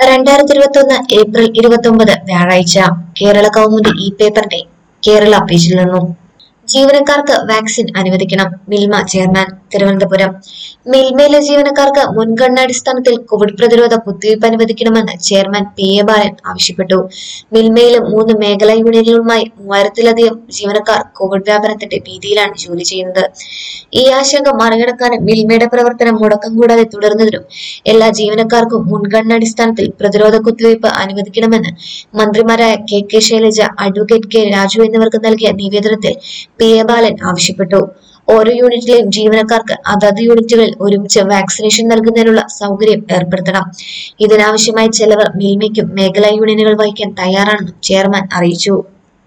രണ്ടായിരത്തി ഇരുപത്തി ഒന്ന് ഏപ്രിൽ ഇരുപത്തി ഒമ്പത് വ്യാഴാഴ്ച കേരള കൗമുദി ഇ പേപ്പറിന്റെ കേരള പേജിൽ നിന്നും ജീവനക്കാർക്ക് വാക്സിൻ അനുവദിക്കണം മിൽമ ചെയർമാൻ തിരുവനന്തപുരം മിൽമയിലെ ജീവനക്കാർക്ക് മുൻഗണനാടിസ്ഥാനത്തിൽ കോവിഡ് പ്രതിരോധ കുത്തിവയ്പ് അനുവദിക്കണമെന്ന് ചെയർമാൻ പി എ ബാലൻ ആവശ്യപ്പെട്ടു മിൽമയിലെ മൂന്ന് മേഖലാ യൂണിയനുകളുമായി മൂവായിരത്തിലധികം ജീവനക്കാർ കോവിഡ് വ്യാപനത്തിന്റെ ഭീതിയിലാണ് ജോലി ചെയ്യുന്നത് ഈ ആശങ്ക മറികടക്കാനും മിൽമയുടെ പ്രവർത്തനം മുടക്കം കൂടാതെ തുടർന്നതിനും എല്ലാ ജീവനക്കാർക്കും മുൻഗണനാടിസ്ഥാനത്തിൽ പ്രതിരോധ കുത്തിവയ്പ് അനുവദിക്കണമെന്ന് മന്ത്രിമാരായ K K Shailaja advocate K Raju എന്നിവർക്ക് നൽകിയ നിവേദനത്തിൽ പി എ ബാലൻ ആവശ്യപ്പെട്ടു ഓരോ യൂണിറ്റിലെയും ജീവനക്കാർക്ക് അതത് യൂണിറ്റുകളിൽ ഒരുമിച്ച് വാക്സിനേഷൻ നൽകുന്നതിനുള്ള സൗകര്യം ഏർപ്പെടുത്തണം ഇതിനാവശ്യമായ ചെലവ് മിൽമയ്ക്കും മേഖലാ യൂണിയനുകൾ വഹിക്കാൻ തയ്യാറാണെന്നും ചെയർമാൻ അറിയിച്ചു